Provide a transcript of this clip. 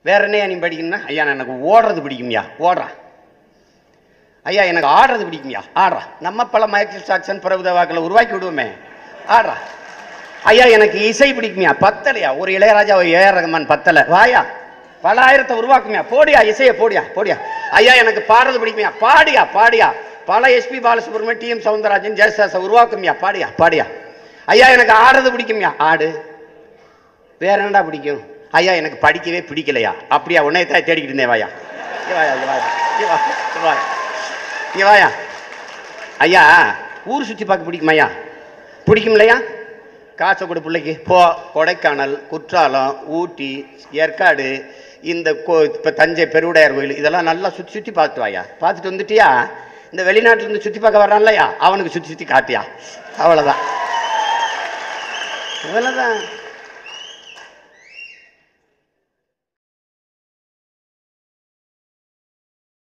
வேற என்ன நீ படிக்கணும்னா ஐயா எனக்கு ஓடுறது பிடிக்கும்யா ஓடுறா ஐயா எனக்கு ஆடுறது பிடிக்கும்யா ஆடுறா நம்ம பல மைக்கேல் ஜாக்சன் பிரபுதவாக்களை உருவாக்கி விடுவோமே ஆடுறா ஐயா எனக்கு இசை பிடிக்குமியா பத்தலையா ஒரு இளையராஜா ஒரு ஏஆர் ரஹ்மான் பத்தல வாயா பல ஆயிரத்தை உருவாக்குமியா போடியா இசையை போடியா போடியா ஐயா எனக்கு பாடுறது பிடிக்குமியா பாடியா பாடியா பல SP Balasubrahmanyam T M Soundararajan ஜெயசாச உருவாக்குமியா பாடியா பாடியா ஐயா எனக்கு ஆடுறது பிடிக்குமியா ஆடு வேற என்னடா பிடிக்கும் ஐயா எனக்கு படிக்கவே பிடிக்கலையா அப்படியா உன்னை தான் தேடிக்கிட்டு இருந்தேன் வாயா இங்க வாயா இங்க வாயா இங்க வா, இங்க வாயா இங்க வாயா ஐயா ஊர் சுற்றி பார்க்க பிடிக்குமாய்யா பிடிக்கும் இல்லையா காசை கொடு பிள்ளைக்கு போ கொடைக்கானல் குற்றாலம் ஊட்டி ஏற்காடு இந்த கோ இப்போ தஞ்சை பெருவுடையார் கோயில் இதெல்லாம் நல்லா சுற்றி சுற்றி பார்த்து வாயா பார்த்துட்டு வந்துட்டியா இந்த வெளிநாட்டுல இருந்து சுற்றி பார்க்க வர்றான் இல்லையா அவனுக்கு சுற்றி சுற்றி காட்டியா அவ்வளோதான் அவ்வளோதான்